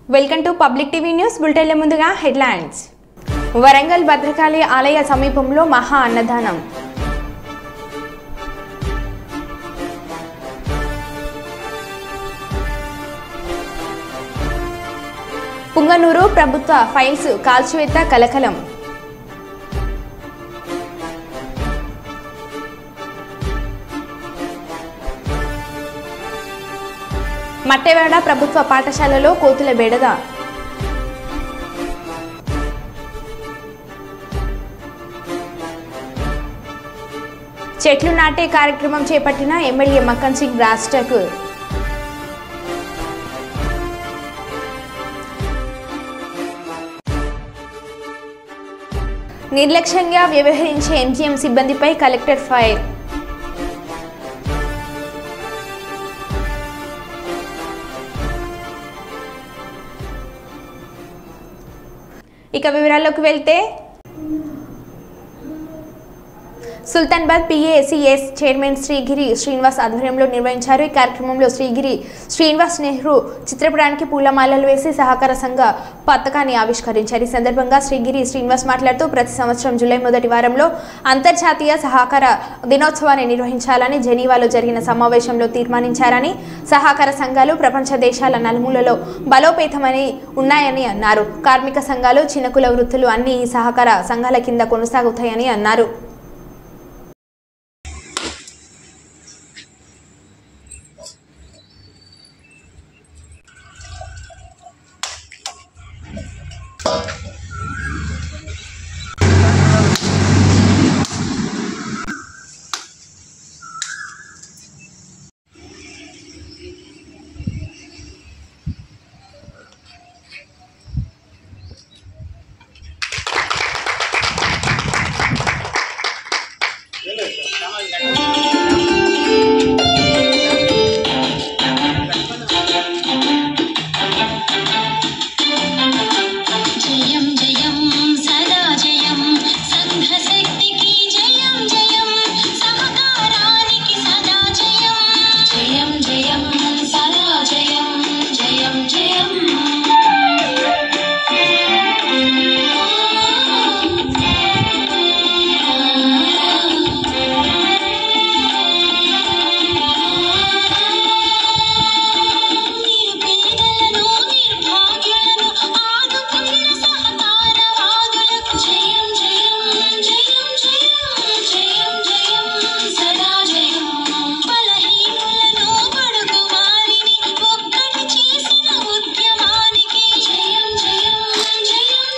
Welcome to public TV news బులెటిన్ల ముందుగా headlines Warangal Bhadrakali ఆలయ సమీపంలో మహా అన్నదానం పుంగనూరు ప్రభుత్వ ఫైల్స్ కాల్చివేత కలకలం మట్టెవాడ ప్రభుత్వ పాఠశాలలో కోతుల బెడద చెట్లు నాటే కార్యక్రమం చేపట్టిన ఎమ్మెల్యే మక్కన్ సింగ్ రాజ్ ఠాకూర్ నిర్లక్ష్యంగా వ్యవహరించే ఎంజీఎం సిబ్బందిపై కలెక్టర్ ఫైర్ ఇక వివరాల్లోకి వెళ్తే సుల్తాన్బాద్ పిఏసిఎస్ చైర్మన్ శ్రీగిరి శ్రీనివాస్ ఆధ్వర్యంలో నిర్వహించారు ఈ కార్యక్రమంలో శ్రీగిరి శ్రీనివాస్ నెహ్రూ చిత్రపటానికి పూలమాలలు వేసి సహకార సంఘ పథకాన్ని ఆవిష్కరించారు ఈ సందర్భంగా శ్రీగిరి శ్రీనివాస్ మాట్లాడుతూ ప్రతి సంవత్సరం జూలై మొదటి వారంలో అంతర్జాతీయ సహకార దినోత్సవాన్ని నిర్వహించాలని జెనీవాలో జరిగిన సమావేశంలో తీర్మానించారని సహకార సంఘాలు ప్రపంచ దేశాల నలుమూలలో బలోపేతమని ఉన్నాయని అన్నారు కార్మిక సంఘాలు చిన్నకుల వృత్తులు అన్ని ఈ సహకార సంఘాల కింద కొనసాగుతాయని అన్నారు జయం జయం సదా జయం సంఘశక్తికి జయం జయం సహకారానికి సదా జయం జయం జయం సదా జయం జయం జయం నిరుపేదలను నిర్భాగ్యులను ఆదుకున్న సహకారవాదులకు జయం జయం జయం జయం జయం జయం సదా జయం బలహీనులను బడుగు వారిని ఒక్కటి చేసిన ఉద్యమానికి జయం జయం జయం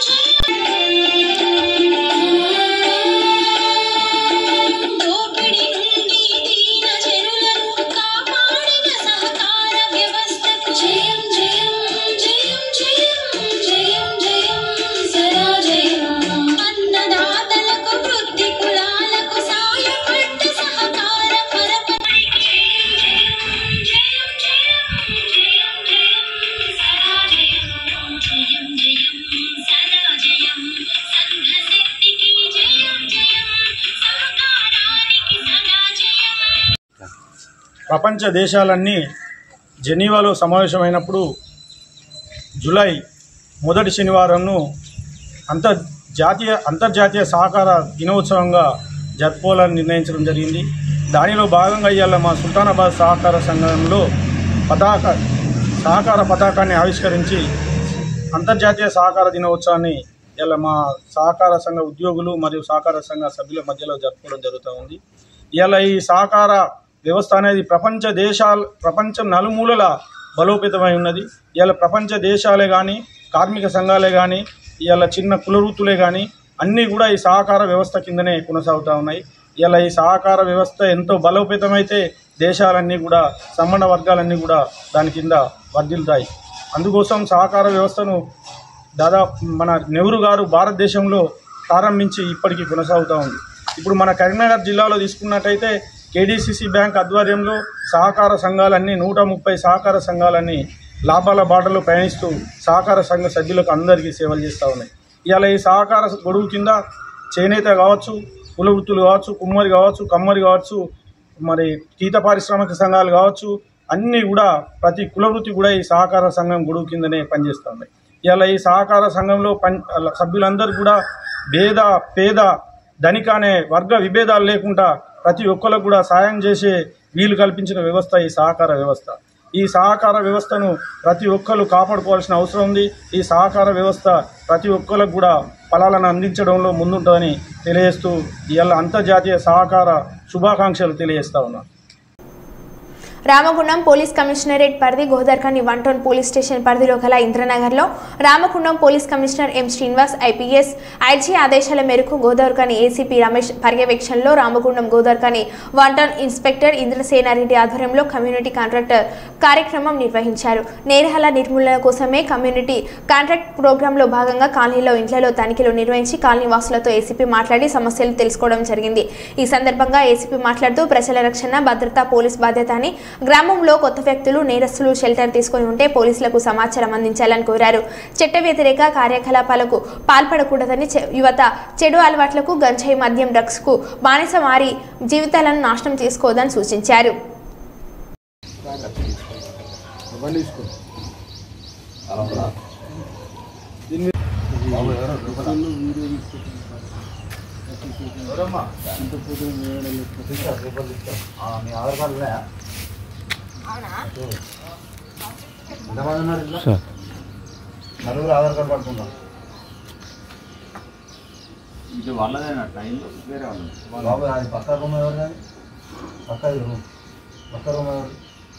జయం దోపిడి నుండి దీన జనులను కాపాడిన సహకార వ్యవస్థకు జయం జయం జయం జయం జయం జయం సదా జయం అన్నదాతలకు వృత్తి కులాలకు సాయపడ్డ సహకార పరపతికి జయం జయం జయం జయం జయం సదా జయం జయం జయం సదా జయం సంఘశక్తికి జయం జయం సహకారానికి సదా జయం ప్రపంచ దేశాలన్నీ జెనీవాలో సమావేశమైనప్పుడు జూలై మొదటి శనివారంను అంతర్జాతీయ అంతర్జాతీయ సహకార దినోత్సవంగా జరుపుకోవాలని నిర్ణయించడం జరిగింది దానిలో భాగంగా ఇవాళ మా సుల్తానాబాద్ సహకార సంఘంలో పతాక సహకార పతాకాన్ని ఆవిష్కరించి అంతర్జాతీయ సహకార దినోత్సవాన్ని ఇలా మా సహకార సంఘ ఉద్యోగులు మరియు సహకార సంఘ సభ్యుల మధ్యలో జరుపుకోవడం జరుగుతూ ఉంది ఇలా ఈ సహకార వ్యవస్థ అనేది ప్రపంచ దేశాల ప్రపంచం నలుమూలల బలోపేతమై ఉన్నది ఇలా ప్రపంచ దేశాలే కానీ కార్మిక సంఘాలే కానీ ఇలా చిన్న కుల వృత్తులే కానీ అన్నీ కూడా ఈ సహకార వ్యవస్థ కిందనే కొనసాగుతూ ఉన్నాయి ఇలా ఈ సహకార వ్యవస్థ ఎంతో బలోపేతమైతే దేశాలన్నీ కూడా సంబంధ వర్గాలన్నీ కూడా దాని కింద వర్ధిల్తాయి అందుకోసం సహకార వ్యవస్థను దాదాపు మన నెహ్రూ గారు భారతదేశంలో ప్రారంభించి ఇప్పటికీ కొనసాగుతూ ఉంది ఇప్పుడు మన కరీంనగర్ జిల్లాలో తీసుకున్నట్టయితే కేడీసీసీ బ్యాంక్ ఆధ్వర్యంలో సహకార సంఘాలన్నీ నూట ముప్పై సహకార సంఘాలన్నీ లాభాల బాటలో ప్రయాణిస్తూ సహకార సంఘ సభ్యులకు అందరికీ సేవలు చేస్తూ ఉన్నాయి ఇవాళ ఈ సహకార గొడుగు కింద చేనేత కావచ్చు కుల వృత్తులు కావచ్చు కుమ్మరి కావచ్చు కమ్మరి కావచ్చు మరి గీత పారిశ్రామిక సంఘాలు కావచ్చు అన్నీ కూడా ప్రతి కులవృత్తి కూడా ఈ సహకార సంఘం గొడుగు కిందనే పనిచేస్తుంది ఇలా ఈ సహకార సంఘంలో పని సభ్యులందరూ కూడా భేద పేద ధనిక అనే వర్గ విభేదాలు లేకుండా ప్రతి ఒక్కరికి కూడా సాయం చేసే వీలు కల్పించిన వ్యవస్థ ఈ సహకార వ్యవస్థ ఈ సహకార వ్యవస్థను ప్రతి ఒక్కరు కాపాడుకోవాల్సిన అవసరం ఉంది ఈ సహకార వ్యవస్థ ప్రతి ఒక్కరికి కూడా ఫలాలను అందించడంలో ముందుంటుందని తెలియజేస్తూ ఇవాళ అంతర్జాతీయ సహకార శుభాకాంక్షలు తెలియజేస్తా ఉన్నాను రామగుండం పోలీస్ కమిషనరేట్ పరిధి Godavarikhani one town police station పరిధిలో గల ఇంద్రనగర్లో Ramagundam police commissioner M Srinivas IPS IG ఆదేశాల మేరకు గోదావరికని ఏసీపీ రమేష్ పర్యవేక్షణలో Ramagundam Godavarikhani one town inspector Indrasena Reddy ఆధ్వర్యంలో కమ్యూనిటీ కాంట్రాక్టర్ కార్యక్రమం నిర్వహించారు నేరహల నిర్మూలన కోసమే కమ్యూనిటీ కాంట్రాక్ట్ ప్రోగ్రాంలో భాగంగా కాలనీలో ఇండ్లలో తనిఖీలు నిర్వహించి కాలనీ వాసులతో ఏసీపీ మాట్లాడి సమస్యలు తెలుసుకోవడం జరిగింది ఈ సందర్భంగా ఏసీపీ మాట్లాడుతూ ప్రజల రక్షణ భద్రత పోలీస్ బాధ్యత అని గ్రామంలో కొత్త వ్యక్తులు నేరస్తులు షెల్టర్ తీసుకొని ఉంటే పోలీసులకు సమాచారం అందించాలని కోరారు చట్ట వ్యతిరేక కార్యకలాపాలకు పాల్పడకూడదని చె- యువత చెడు అలవాట్లకు గంజాయి మద్యం డ్రగ్స్ కు బానిస మారి జీవితాలను నాశనం చేసుకోవద్దని సూచించారు మీ ఆధార్ కార్డు ఉన్నాయా ఎంతమంది ఉన్నారు ఇంట్లో నలుగురు ఆధార్ కార్డు పడుకుందాం ఇది వాళ్ళదేనట్టు ఇల్లు వేరే వాళ్ళు బాబు అది పక్క రూమ్ ఎవరు కానీ పక్క రూమ్ పక్క రూమ్ ఎవరు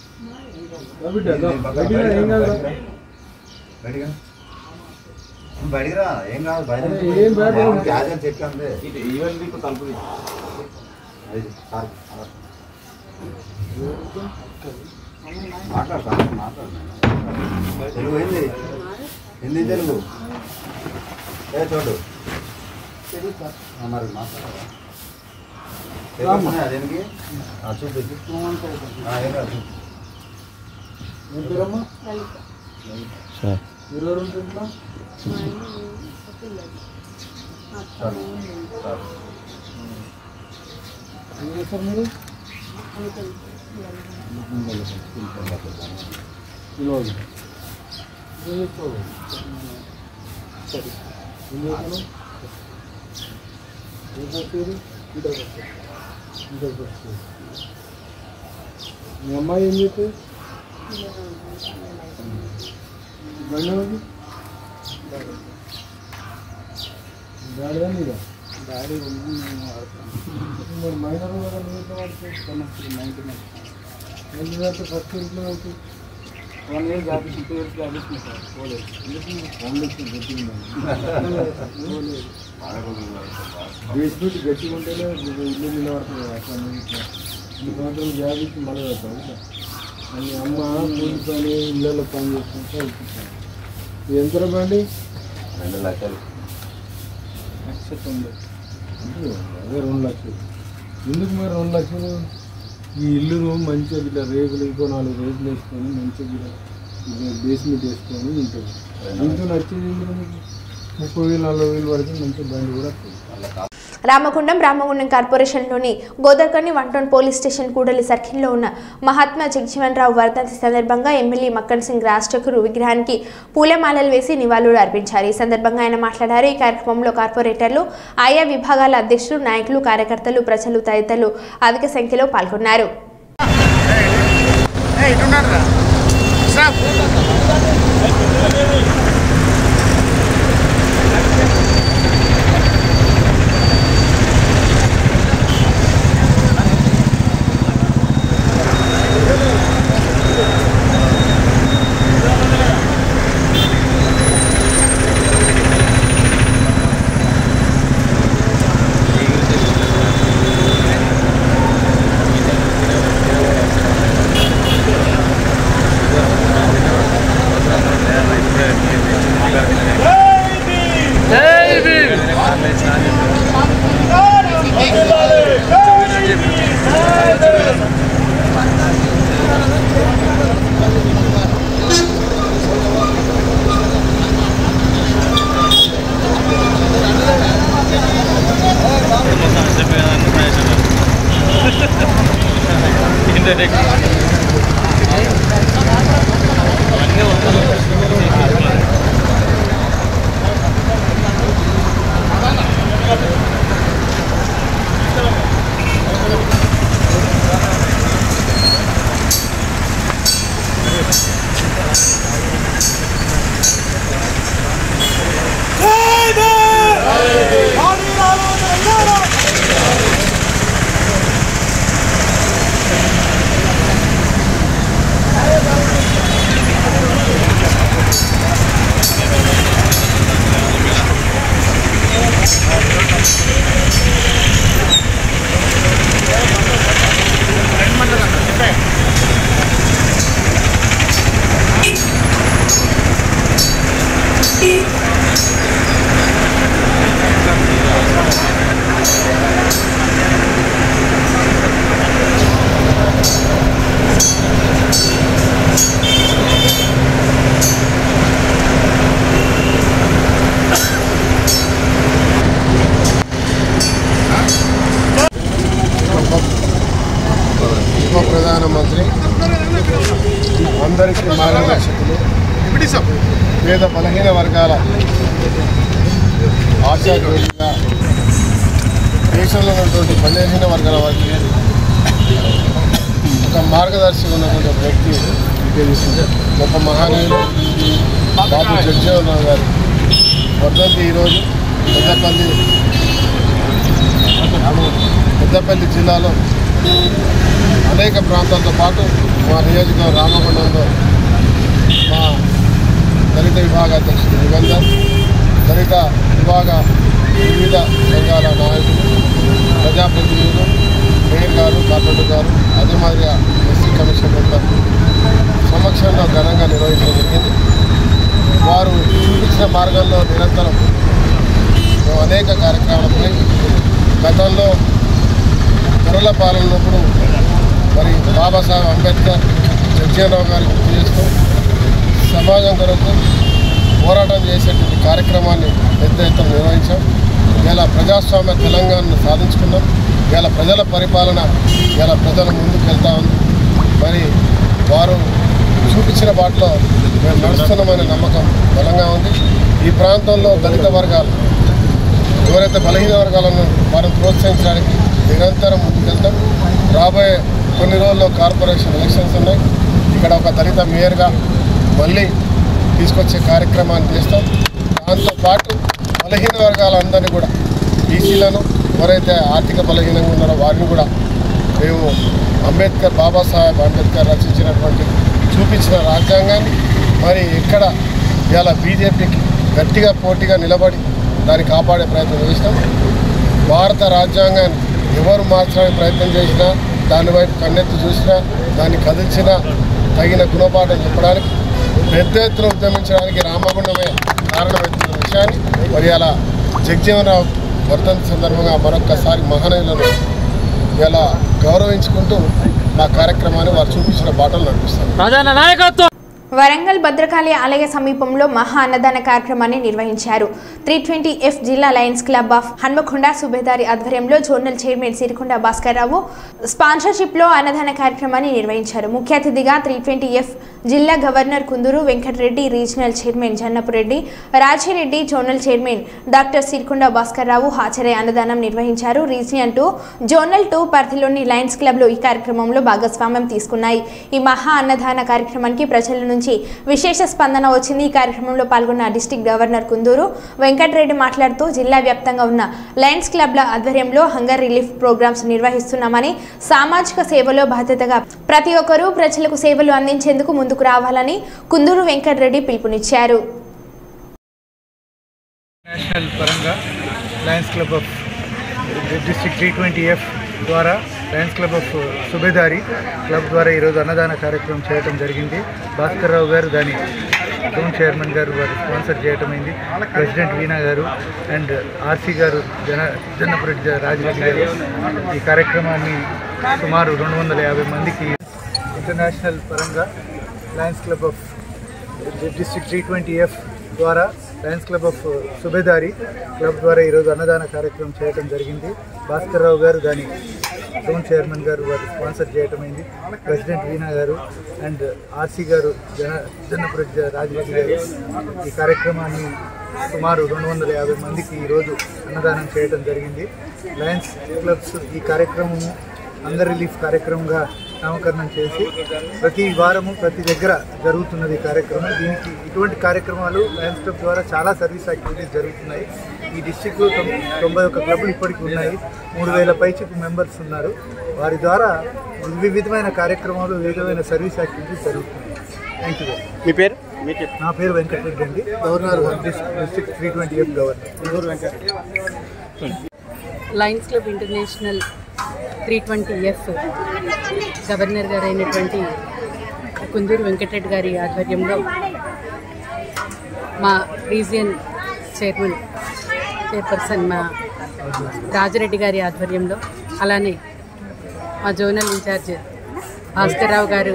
బయటికి బయటికి రా ఏం కాదు బయట క్యాజువల్ చెక్ అంతే ఇటు ఈవెన్ మీకు తలుపు తీసి. అది సార్ మాట్లాడు సార్ మాట్లాడు తెలుగు ఏంది హిందీ తెలుగు ఏ చోటు ఆ, మరి మాట్లాడరా తెలుగు ఉన్నాయా దీనికి ఆ, చూపించు ఆ, ఏం కాదు చూపించు. చాలు, చాలు. మీ అమ్మాయి ఏం చెప్తుంది బండి ఉంది డాడీ మీద డాడీ మరి మైనర్ కదా నువ్వు ఎట్లా వాడుతుంది నైన్టీ నైన్ ఫస్ట్ ఇంట్లో ఉంటుంది one year office two years office sir పోలేదు ఎందుకు పోలేదు బేస్మెంట్ గట్టిగా ఉంటేనే ఇల్లు నిలబడుతుంది కదా అట్లా ఇట్లా ఈ సంవత్సరం జాబ్ ఇచ్చి మళ్ళీ పెడతాం ఇట్లా అని అమ్మ కూలి పని ఇళ్ళలో పని చేసుకుంటే ఇప్పిస్తాను ఇది ఎంత బండి రెండు లక్షలు లక్ష తొంభై అంటే అదే రెండు లక్షలు ఎందుకు మరి రెండు లక్షలు ఈ ఇల్లు రూమ్ మంచిగా ఇట్లా రేకులు ఇంకో నాలుగు రేకులు వేసుకొని మంచిగా ఇట్లా ఇట్లా బేస్మెంట్ వేసుకొని ఉంటుంది ఇంట్లో నచ్చేది ఎందుకు మీకు? ముప్పై వేలు నలభై వేలు పడితే మంచిగా బండి కూడా వస్తుంది రామగుండం రామగుండం కార్పొరేషన్లోని Godavarikhani one town police station కూడలి సర్కిల్లో ఉన్న మహాత్మా జగజీవన్ రావు వర్ధంతి సందర్భంగా ఎమ్మెల్యే మక్కన్ సింగ్ రాష్ట్రకురు విగ్రహానికి పూలమాలలు వేసి నివాళులు అర్పించారు ఈ సందర్భంగా ఆయన మాట్లాడారు ఈ కార్యక్రమంలో కార్పొరేటర్లు ఆయా విభాగాల అధ్యక్షులు నాయకులు కార్యకర్తలు ప్రజలు తదితరులు అధిక సంఖ్యలో పాల్గొన్నారు ఆ ఉప ప్రధానమంత్రి అందరికీ మార్గదర్శకులు పేద బలహీన వర్గాల ఆశాజ్యోతిగా దేశంలో ఉన్నటువంటి బలహీన వర్గాల వారికి ఒక మార్గదర్శి ఉన్నటువంటి ఒక వ్యక్తి గొప్ప మహానీయులు బాబు జగ్జీవన్ గారు వర్ధంతి ఈరోజు పెద్దపల్లి పెద్దపల్లి జిల్లాలో అనేక ప్రాంతాలతో పాటు మా నియోజకవర్గం రామగుండంలో మా దళిత విభాగ అధ్యక్షుడు నిబంధన్ దళిత విభాగ వివిధ సంఘాల నాయకులు ప్రజాప్రతినిధులు మేయర్ గారు కార్పొరేటర్ గారు అదే మాదిరిగా ఎస్సీ కమిషన్ మెంబర్ సమక్షంలో ఘనంగా నిర్వహించడం జరిగింది వారు చూపించిన మార్గంలో నిరంతరం మేము అనేక కార్యక్రమాలపై గతంలో ధరల పాలనప్పుడు మరి బాబాసాహెబ్ అంబేద్కర్ జగ్జీవనరావు గారి గుర్తు చేస్తూ సమాజం కొరకు పోరాటం చేసేటువంటి కార్యక్రమాన్ని పెద్ద ఎత్తున నిర్వహించాం ఇలా ప్రజాస్వామ్య తెలంగాణను సాధించుకున్నాం ఇలా ప్రజల పరిపాలన ఇలా ప్రజల ముందుకు వెళ్తా ఉంది మరి వారు చూపించిన బాటలో మేము నడుస్తున్నామనే నమ్మకం బలంగా ఉంది ఈ ప్రాంతంలో దళిత వర్గాలు ఎవరైతే బలహీన వర్గాలను వారిని ప్రోత్సహించడానికి నిరంతరం ముందుకెళ్తాం రాబోయే కొన్ని రోజుల్లో కార్పొరేషన్ ఎలక్షన్స్ ఉన్నాయి ఇక్కడ ఒక దళిత మేయర్గా మళ్ళీ తీసుకొచ్చే కార్యక్రమాన్ని చేస్తాం దాంతోపాటు బలహీన వర్గాలందరినీ కూడా బీసీలను ఎవరైతే ఆర్థిక బలహీనంగా ఉన్నారో వారిని కూడా మేము అంబేద్కర్ బాబాసాహెబ్ అంబేద్కర్ రచించినటువంటి చూపించిన రాజ్యాంగాన్ని మరి ఎక్కడ ఇవాళ బీజేపీకి గట్టిగా పోటీగా నిలబడి దాన్ని కాపాడే ప్రయత్నం చేసినాం భారత రాజ్యాంగాన్ని ఎవరు మార్చడానికి ప్రయత్నం చేసినా దాని వైపు కన్నెత్తి చూసినా దాన్ని కదిల్చినా తగిన గుణపాఠం చెప్పడానికి పెద్ద ఎత్తున ఉద్యమించడానికి రామగుండమే కారణమవుతున్న విషయాన్ని మరి అలా జగ్జీవనరావు వర్ధంతి సందర్భంగా మరొక్కసారి మహనీయులను ఇలా గౌరవించుకుంటూ మా కార్యక్రమాన్ని వారు చూపించిన బాటలు నడిపిస్తారు వరంగల్ భద్రకాళి ఆలయ సమీపంలో మహా అన్నదాన కార్యక్రమాన్ని నిర్వహించారు త్రీ ట్వంటీ ఎఫ్ జిల్లా lions club of Hanamkonda Subedari ఆధ్వర్యంలో zonal chairman Sirikonda Bhaskar Rao sponsorship లో అన్నదాన కార్యక్రమాన్ని నిర్వహించారు ముఖ్య అతిథిగా త్రీ ట్వంటీ ఎఫ్ జిల్లా governor Kunduru Venkata Reddy regional chairman Jannapureddy Rajireddy zonal chairman doctor Sirikonda Bhaskar Rao హాజరై అన్నదానం నిర్వహించారు రీజియన్ టూ జోనల్ టూ పరిధిలోని లయన్స్ క్లబ్లు ఈ కార్యక్రమంలో భాగస్వామ్యం తీసుకున్నాయి ఈ మహా అన్నదాన కార్యక్రమానికి ప్రజల నుంచి విశేష స్పందన వచ్చింది ఈ కార్యక్రమంలో పాల్గొన్న డిస్టిక్ గవర్నర్ కుందూరు వెంకటరెడ్డి మాట్లాడుతూ జిల్లా వ్యాప్తంగా ఉన్న లయన్స్ క్లబ్ల ఆధ్వర్యంలో హంగర్ రిలీఫ్ ప్రోగ్రామ్స్ నిర్వహిస్తున్నామని సామాజిక సేవలో బాధ్యతగా ప్రతి ఒక్కరూ ప్రజలకు సేవలు అందించేందుకు ముందుకు రావాలని కుందూరు వెంకటరెడ్డి పిలుపునిచ్చారు నేషనల్ పరంగా lions club of district three twenty F ద్వారా lions club of Subedari club ద్వారా ఈరోజు అన్నదాన కార్యక్రమం చేయడం జరిగింది భాస్కర్ రావు గారు దాని జోన్ చైర్మన్ గారు వారు స్పాన్సర్ చేయటం అయింది ప్రెసిడెంట్ వీణా గారు అండ్ ఆర్సీ గారు జన జన్నపురెడ్డి రాజరెడ్డి గారు ఈ కార్యక్రమాన్ని సుమారు రెండు వందల యాభై మందికి ఇంటర్నేషనల్ పరంగా lions club of district three twenty F ద్వారా lions club of Subedari club ద్వారా ఈరోజు అన్నదాన కార్యక్రమం చేయడం జరిగింది భాస్కర్ రావు గారు దాని జోన్ చైర్మన్ గారు వారు స్పాన్సర్ చేయటం అయింది ప్రెసిడెంట్ వీణా గారు అండ్ ఆర్సీ గారు జన జన్నపురెడ్డి రాజరెడ్డి గారు ఈ కార్యక్రమాన్ని సుమారు రెండు వందల యాభై మందికి ఈరోజు అన్నదానం చేయడం జరిగింది లయన్స్ క్లబ్స్ ఈ కార్యక్రమము అంగర్ రిలీఫ్ కార్యక్రమంగా నామకరణం చేసి ప్రతి వారము ప్రతి దగ్గర జరుగుతున్నది ఈ కార్యక్రమం దీనికి ఇటువంటి కార్యక్రమాలు లయన్స్ క్లబ్ ద్వారా చాలా సర్వీస్ యాక్టివిటీస్ జరుగుతున్నాయి ఈ డిస్టిక్లో తొంభై ఒక్క క్లబ్లు ఇప్పటికీ ఉన్నాయి మూడు వేల పైచిపు మెంబర్స్ ఉన్నారు వారి ద్వారా వివిధమైన కార్యక్రమాలు వివిధమైన సర్వీస్ యాక్టివిటీస్ జరుగుతున్నాయి థ్యాంక్ యూ మీ పేరు నా పేరు వెంకటరెడ్డి అండి governor district three twenty eight governor Venkata Reddy lions club international three twenty F governor గారు అయినటువంటి కుందూరు వెంకటరెడ్డి గారి ఆధ్వర్యంలో మా రీజియన్ చైర్మన్ చైర్పర్సన్ మా రాజరెడ్డి గారి ఆధ్వర్యంలో అలానే మా జోనల్ ఇన్ఛార్జ్ భాస్కర్రావు గారు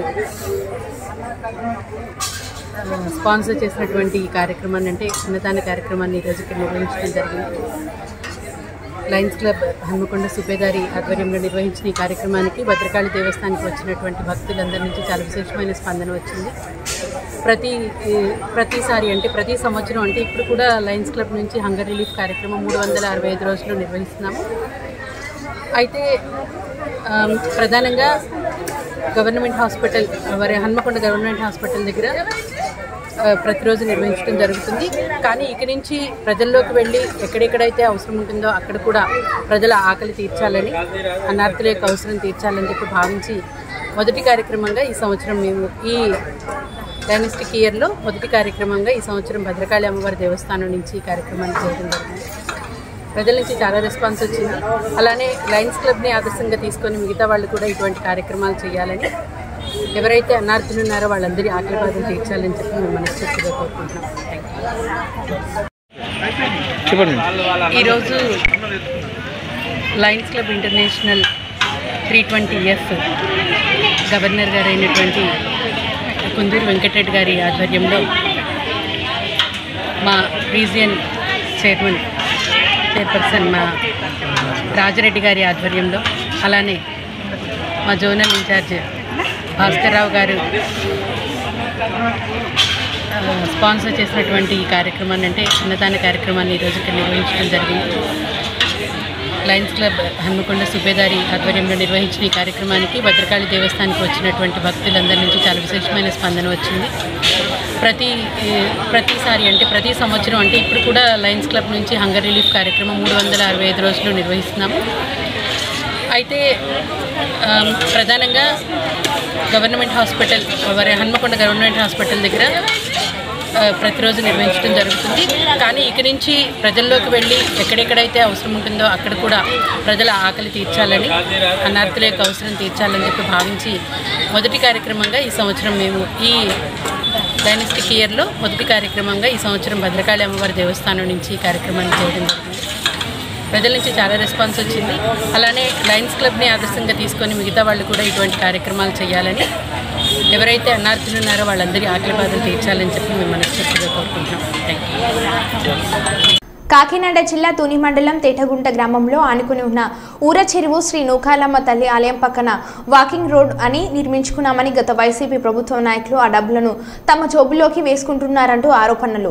ఆ, స్పాన్సర్ చేసినటువంటి ఈ కార్యక్రమాన్ని అంటే అన్నదాన కార్యక్రమాన్ని ఈరోజు ఇక్కడ నిర్వహించడం జరిగింది లయన్స్ క్లబ్ హన్మకొండ సుబ్బేదారి ఆధ్వర్యంలో నిర్వహించిన ఈ కార్యక్రమానికి భద్రకాళి దేవస్థానానికి వచ్చినటువంటి భక్తులందరి నుంచి చాలా విశేషమైన స్పందన వచ్చింది ప్రతి ఈ, ప్రతిసారి అంటే ప్రతి సంవత్సరం అంటే ఇప్పుడు కూడా లయన్స్ క్లబ్ నుంచి హంగర్ రిలీఫ్ కార్యక్రమం మూడు వందల అరవై ఐదు రోజులు నిర్వహిస్తున్నాము అయితే ఆమ్, ప్రధానంగా గవర్నమెంట్ హాస్పిటల్ మరి హన్మకొండ గవర్నమెంట్ హాస్పిటల్ దగ్గర ఆ, ప్రతిరోజు నిర్వహించడం జరుగుతుంది కానీ ఇక నుంచి ప్రజల్లోకి వెళ్ళి ఎక్కడెక్కడైతే అవసరం ఉంటుందో అక్కడ కూడా ప్రజల ఆకలి తీర్చాలని అన్నార్థుల యొక్క అవసరం తీర్చాలని చెప్పి భావించి మొదటి కార్యక్రమంగా ఈ సంవత్సరం మేము ఈ డైనస్టిక్ ఇయర్లో మొదటి కార్యక్రమంగా ఈ సంవత్సరం భద్రకాళి అమ్మవారి దేవస్థానం నుంచి ఈ కార్యక్రమాన్ని చేయడం జరిగింది ప్రజల నుంచి చాలా రెస్పాన్స్ వచ్చింది అలానే లయన్స్ క్లబ్ని ఆదర్శంగా తీసుకొని మిగతా వాళ్ళు కూడా ఇటువంటి కార్యక్రమాలు చేయాలని ఎవరైతే అన్నార్థులు ఉన్నారో వాళ్ళందరి ఆకలి బాధలు తీర్చాలని చెప్పి మేము మనస్ఫూర్తిగా కోరుకుంటున్నాం థ్యాంక్ యూ ఈరోజు lions club international three twenty F governor గారు అయినటువంటి కుందూరు వెంకటరెడ్డి గారి ఆధ్వర్యంలో మా రీజియన్ చైర్మన్ చైర్పర్సన్ మా రాజరెడ్డి గారి ఆధ్వర్యంలో అలానే మా జోనల్ ఇన్ఛార్జ్ భాస్కర్రావు గారు ఆ, స్పాన్సర్ చేసినటువంటి ఈ కార్యక్రమాన్ని అంటే అన్నదాన కార్యక్రమాన్ని ఈరోజు ఇక్కడ నిర్వహించడం జరిగింది లయన్స్ క్లబ్ హన్మకొండ సుబ్బేదారి ఆధ్వర్యంలో నిర్వహించిన ఈ కార్యక్రమానికి భద్రకాళి దేవస్థానానికి వచ్చినటువంటి భక్తులందరి నుంచి చాలా విశేషమైన స్పందన వచ్చింది ప్రతి ఏ, ప్రతిసారి అంటే ప్రతి సంవత్సరం అంటే ఇప్పుడు కూడా లయన్స్ క్లబ్ నుంచి హంగర్ రిలీఫ్ కార్యక్రమం మూడు వందల అరవై ఐదు రోజులు నిర్వహిస్తున్నాము అయితే ఆమ్, ప్రధానంగా గవర్నమెంట్ హాస్పిటల్ మరి హన్మకొండ గవర్నమెంట్ హాస్పిటల్ దగ్గర ఆ, ప్రతిరోజు నిర్వహించడం జరుగుతుంది కానీ ఇక నుంచి ప్రజల్లోకి వెళ్ళి ఎక్కడెక్కడైతే అవసరం ఉంటుందో అక్కడ కూడా ప్రజల ఆకలి తీర్చాలని అన్నార్థుల యొక్క అవసరం తీర్చాలని చెప్పి భావించి మొదటి కార్యక్రమంగా ఈ సంవత్సరం మేము ఈ డైనస్టిక్ ఇయర్లో మొదటి కార్యక్రమంగా ఈ సంవత్సరం భద్రకాళి అమ్మవారి దేవస్థానం నుంచి ఈ కార్యక్రమాన్ని చేయడం జరిగింది ప్రజల నుంచి చాలా రెస్పాన్స్ వచ్చింది అలానే లయన్స్ క్లబ్ని ఆదర్శంగా తీసుకొని మిగతా వాళ్ళు కూడా ఇటువంటి కార్యక్రమాలు చేయాలని ఎవరైతే అన్నార్థులు ఉన్నారో వాళ్ళందరి ఆకలి బాధలు తీర్చాలని చెప్పి మేము మనస్ఫూర్తిగా కోరుకుంటున్నాం థ్యాంక్ యూ కాకినాడ జిల్లా తుని మండలం తేటగుంట గ్రామంలో ఆనుకుని ఉన్న ఊర చెరువు శ్రీ నూకాలమ్మ తల్లి ఆలయం పక్కన వాకింగ్ రోడ్ అని నిర్మించుకున్నామని గత వైసీపీ ప్రభుత్వ నాయకులు ఆ డబ్బులను తమ జోబులోకి వేసుకుంటున్నారంటూ ఆరోపణలు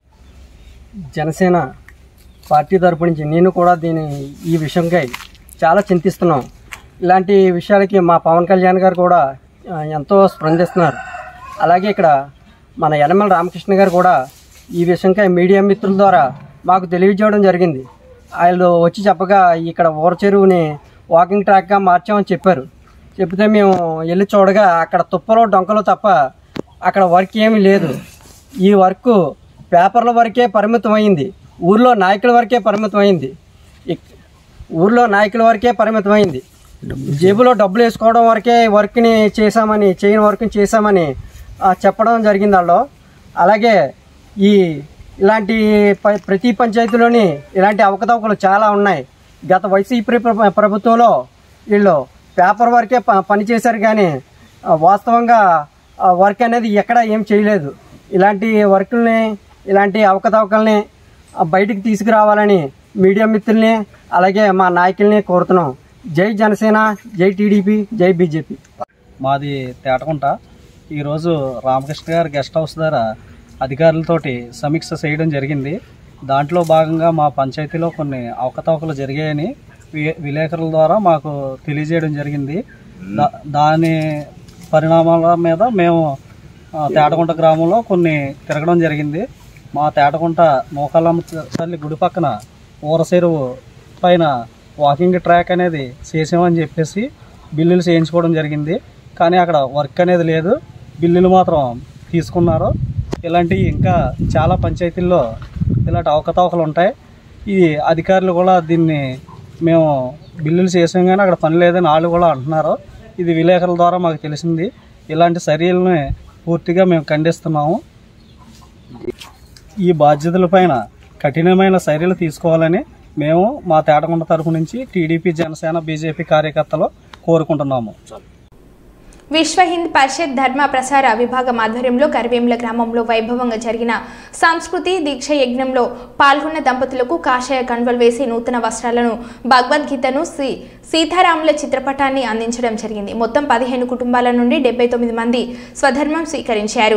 జనసేన పార్టీ తరపు నుంచి నేను కూడా దీని ఈ విషయంకై చాలా చింతిస్తున్నాం ఇలాంటి విషయాలకి మా పవన్ కళ్యాణ్ గారు కూడా ఆ, ఎంతో స్పందిస్తున్నారు అలాగే ఇక్కడ మన యనమల రామకృష్ణ గారు కూడా ఈ విషయంకై మీడియా మిత్రుల ద్వారా మాకు తెలియజేయడం జరిగింది వాళ్ళు వచ్చి చెప్పగా ఇక్కడ ఊర చెరువుని వాకింగ్ ట్రాక్గా మార్చామని చెప్పారు చెప్తే మేము వెళ్ళి చూడగా అక్కడ తుప్పలు డొంకలు తప్ప అక్కడ వర్క్ ఏమీ లేదు ఈ వర్క్ పేపర్ల వరకే పరిమితమైంది ఊర్లో నాయకుల వరకే పరిమితమైంది ఇక్- ఊర్లో నాయకుల వరకే పరిమితమైంది జేబులో డబ్బులు వేసుకోవడం వరకే వర్క్ని చేశామని చేయని వర్క్ని చేశామని ఆ, చెప్పడం జరిగింది వాళ్ళు అలాగే ఈ ఇలాంటి ప- ప్రతి పంచాయతీలోని ఇలాంటి అవకతవకలు చాలా ఉన్నాయి గత వైసీపీ ప్ర- ప్రభుత్వంలో వీళ్ళు పేపర్ వరకే ప- పని చేశారు కానీ ఆ, వాస్తవంగా ఆ వర్క్ అనేది ఎక్కడ ఏం చేయలేదు ఇలాంటి వర్కుల్ని ఇలాంటి అవకతవకల్ని ఆ, బయటికి తీసుకురావాలని మీడియా మిత్రుల్ని అలాగే మా నాయకుల్ని కోరుతున్నాం జై జనసేన జై టీడీపీ జై బీజేపీ మాది తేటకుంట ఈరోజు రామకృష్ణ గారి గెస్ట్ హౌస్ దగ్గర అధికారులతోటి సమీక్ష చేయడం జరిగింది దాంట్లో భాగంగా మా పంచాయతీలో కొన్ని అవకతవకలు జరిగాయని వి- విలేకరుల ద్వారా మాకు తెలియజేయడం జరిగింది దా- దాని పరిణామాల మీద మేము ఆ, తేటగుంట గ్రామంలో కొన్ని తిరగడం జరిగింది మా తేటగుంట మోకాలమ్మ తల్లి గుడి పక్కన ఊరసెరువు పైన వాకింగ్ ట్రాక్ అనేది చేసామని చెప్పేసి బిల్లులు చేయించుకోవడం జరిగింది కానీ అక్కడ వర్క్ అనేది లేదు బిల్లులు మాత్రం తీసుకున్నారు ఇలాంటివి ఇంకా చాలా పంచాయతీల్లో ఇలాంటి అవకతవకలు ఉంటాయి ఈ అధికారులు కూడా దీన్ని మేము బిల్లులు చేసాం కానీ అక్కడ పని లేదని వాళ్ళు కూడా అంటున్నారు ఇది విలేకరుల ద్వారా మాకు తెలిసింది ఇలాంటి చర్యలని పూర్తిగా మేము ఖండిస్తున్నాము ఈ బాధ్యతలపైన కఠినమైన చర్యలు తీసుకోవాలని మేము మా తేటకొండ తరపు నుంచి టీడీపీ జనసేన బీజేపీ కార్యకర్తలు కోరుకుంటున్నాము విశ్వ హింద్ పరిషత్ ధర్మ ప్రసార విభాగం ఆధ్వర్యంలో కరివేముల గ్రామంలో వైభవంగా జరిగిన సంస్కృతి దీక్ష యజ్ఞంలో పాల్గొన్న దంపతులకు కాషాయ కండువలు వేసి నూతన వస్త్రాలను భగవద్గీతను శ్రీ సీతారాముల చిత్రపటాన్ని అందించడం జరిగింది మొత్తం పదిహేను కుటుంబాల నుండి డెబ్బై తొమ్మిది మంది స్వధర్మం స్వీకరించారు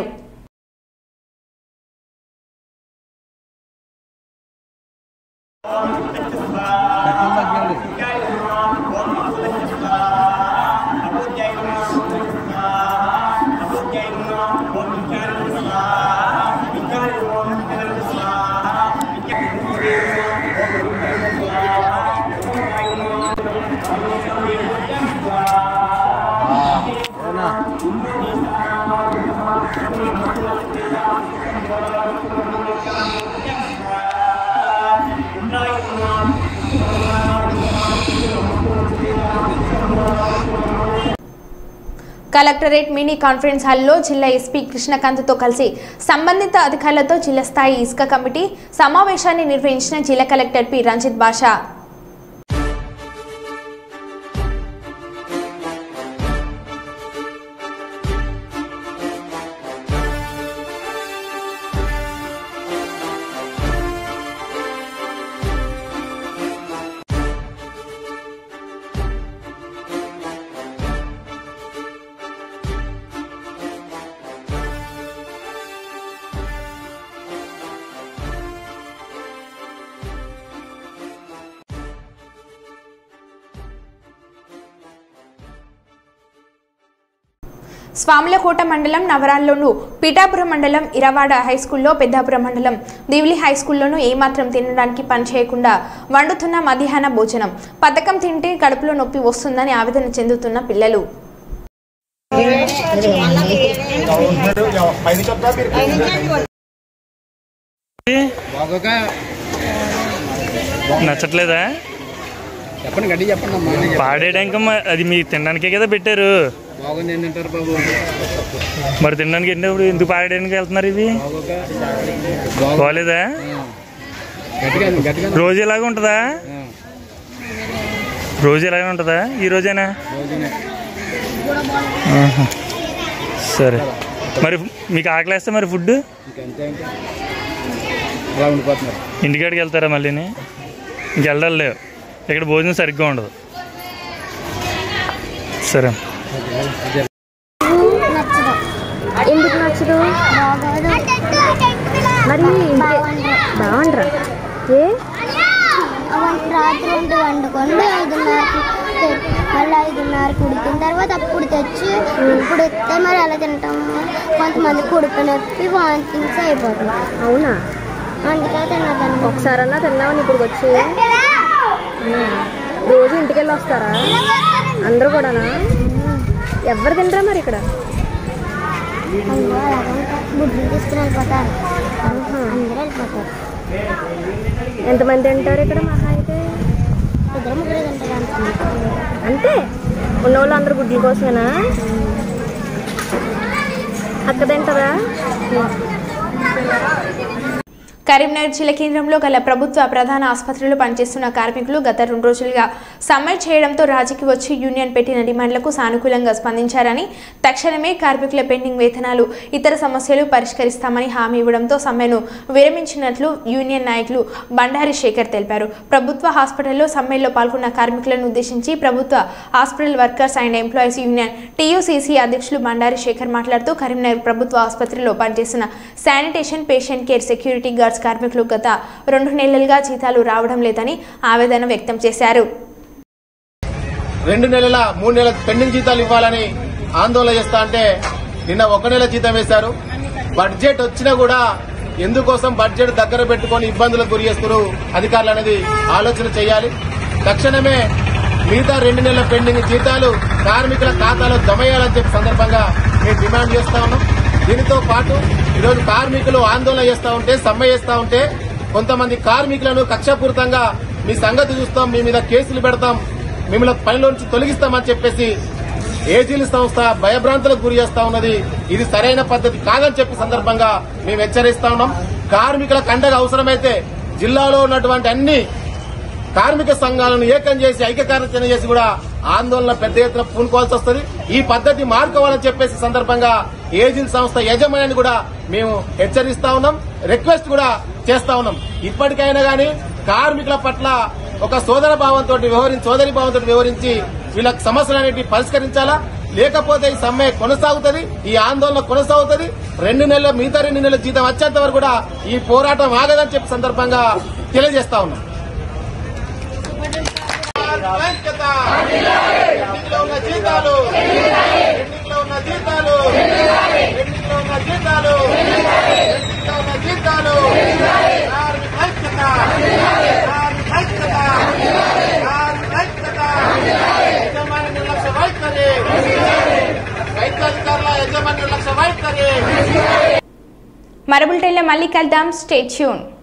కలెక్టరేట్ మినీ కాన్ఫరెన్స్ హాల్లో జిల్లా ఎస్పీ కృష్ణకాంత్తో కలిసి సంబంధిత అధికారులతో జిల్లా స్థాయి ఇసుక కమిటీ సమావేశాన్ని నిర్వహించిన జిల్లా కలెక్టర్ పి రంజిత్ బాషా స్వాములకోట మండలం నవరాల్లోను పీఠాపురం మండలం ఇరవాడ హైస్కూల్లో పెద్దాపురం మండలం దివిలి హైస్కూల్లోనూ ఏమాత్రం తినడానికి పని చేయకుండా వండుతున్న మధ్యాహ్న భోజనం పథకం తింటే కడుపులో నొప్పి వస్తుందని ఆవేదన చెందుతున్న పిల్లలు నచ్చట్లేదా చెప్పండి గడ్డి చెప్పండి అమ్మా పాడేయడానికి మ- అది మీ తినడానికే కదా పెట్టారు బాగుంది ఏం తింటారు బాబు మరి తినడానికి వెళ్ళినప్పుడు ఎందుకు పాడేయడానికి వెళ్తున్నారు ఇవి బాగోలేదా గట్టిగా గట్టిగా రోజు ఇలాగే ఉంటుందా రోజు ఇలాగే ఉంటుందా ఈ రోజేనా రోజునే ఆహా. సరే మరి మీకు ఆకలేస్తే మరి ఫుడ్ ఇంకంతే ఇంకా అలా ఉండిపోతున్నారు ఇంటికాడికి వెళ్తారా మళ్ళీని ఇంకెళ్ళాలి లేవు ఇక్కడ భోజనం సరిగ్గా ఉండదు సరే ఎందుకు నచ్చదు మరి బాగుండ్రా ఏ రాత్రి ఉంటే వండుకొని ఐదున్నరకి తె- మళ్ళీ ఐదున్నరకి ఉడికిన తర్వాత అప్పుడు తెచ్చి ఇప్పుడు ఎత్తే మరి ఎలా తింటాము కొంతమంది కుడుపు నొప్పి వాంతింగ్స్ అయిపోతుంది అవునా అందుకే తినదాన్ని ఒకసారన్నా తిన్నామని ఇప్పుడు వచ్చి రోజు ఇంటికి వెళ్ళి వస్తారా అందరూ కూడానా ఎవరు తినరా మరి ఇక్కడ అందులో అలాగే ఉంటారు. గుడ్లు తీసుకుని వెళ్ళిపోతారు అందరూ వెళ్ళిపోతారు ఎంతమంది తింటారు ఇక్కడ మహా అయితే ఇద్దరు ముగ్గురు తింటారు అనుకుంటున్నాను అంతే ఉన్న వాళ్ళు అందరు గుడ్ల కోసమేనా అక్క తింటారా కరీంనగర్ జిల్లా కేంద్రంలో గల ప్రభుత్వ ప్రధాన ఆసుపత్రిలో పనిచేస్తున్న కార్మికులు గత రెండు రోజులుగా సమ్మె చేయడంతో రాజీకి వచ్చి యూనియన్ పెట్టిన డిమాండ్లకు సానుకూలంగా స్పందించారని తక్షణమే కార్మికుల పెండింగ్ వేతనాలు ఇతర సమస్యలు పరిష్కరిస్తామని హామీ ఇవ్వడంతో సమ్మెను విరమించినట్లు యూనియన్ నాయకులు బండారి శేఖర్ తెలిపారు ప్రభుత్వ హాస్పిటల్లో సమ్మెలో పాల్గొన్న కార్మికులను ఉద్దేశించి ప్రభుత్వ hospital workers and employees union TUCC అధ్యక్షులు బండారి శేఖర్ మాట్లాడుతూ కరీంనగర్ ప్రభుత్వ ఆసుపత్రిలో పనిచేస్తున్న sanitation patient care security guards కార్మికులు గత రెండు నెలలుగా జీతాలు రావడం లేదని ఆవేదన వ్యక్తం చేశారు రెండు నెలల మూడు నెలల పెండింగ్ జీతాలు ఇవ్వాలని ఆందోళన చేస్తా అంటే నిన్న ఒక నెల జీతం వేశారు బడ్జెట్ వచ్చినా కూడా ఎందుకోసం బడ్జెట్ దగ్గర పెట్టుకొని ఇబ్బందులకు గురి చేస్తున్నారు అధికారులు అనేది ఆలోచన చేయాలి తక్షణమే మిగతా రెండు నెలల పెండింగ్ జీతాలు కార్మికుల ఖాతాలో జమ చేయాలని చెప్పి సందర్భంగా మేము డిమాండ్ చేస్తా ఉన్నాం దీనితో పాటు ఈరోజు కార్మికులు ఆందోళన చేస్తా ఉంటే సమ్మె చేస్తా ఉంటే కొంతమంది కార్మికులను కక్షపూరితంగా మీ సంగతి చూస్తాం మీ మీద కేసులు పెడతాం మిమ్మల్ని పనిలో నుంచి తొలగిస్తామని చెప్పేసి ఏజీల సంస్థ భయభ్రాంతులకు గురి చేస్తా ఉన్నది ఇది సరైన పద్ధతి కాదని చెప్పి సందర్భంగా మేము హెచ్చరిస్తా ఉన్నాం కార్మికుల కండగా అవసరమైతే జిల్లాలో ఉన్నటువంటి అన్ని కార్మిక సంఘాలను ఏకం చేసి ఐక్యకార్యాచరణ చేసి కూడా ఆందోళన పెద్ద ఎత్తున పూనుకోవాల్సి వస్తుంది ఈ పద్ధతి మార్చుకోవాలని చెప్పేసి సందర్భంగా ఏజిల్ సంస్థ యజమాని కూడా మేము హెచ్చరిస్తా ఉన్నాం రిక్వెస్ట్ కూడా చేస్తా ఉన్నాం ఇప్పటికైనా గానీ కార్మికుల పట్ల ఒక సోదర భావంతో వ్యవహరించి సోదరి భావంతో వ్యవహరించి వీళ్ళకి సమస్యలన్నిటి పరిష్కరించాలా లేకపోతే ఈ సమ్మె కొనసాగుతుంది ఈ ఆందోళన కొనసాగుతుంది రెండు నెలల మిగతా రెండు నెలల జీతం వచ్చేంత వరకు కూడా ఈ పోరాటం ఆగదని చెప్పి సందర్భంగా తెలియజేస్తా ఉన్నాం ఐక్యత. పెండింగ్లో ఉన్న జీతాలు పెండింగ్లో ఉన్న జీతాలు పెండింగ్లో ఉన్న జీతాలు పెండింగ్లో ఉన్న జీతాలు కార్మిక ఐక్యత. కార్మిక ఐక్యత. కార్మిక ఐక్యత. యజమాని నిర్లక్ష్య వైఖరి వైద్యాధికారుల యజమాని నిర్లక్ష్య వైఖరి మరో బులెటిన్లో మళ్ళీ కలుద్దాం స్టే ట్యూన్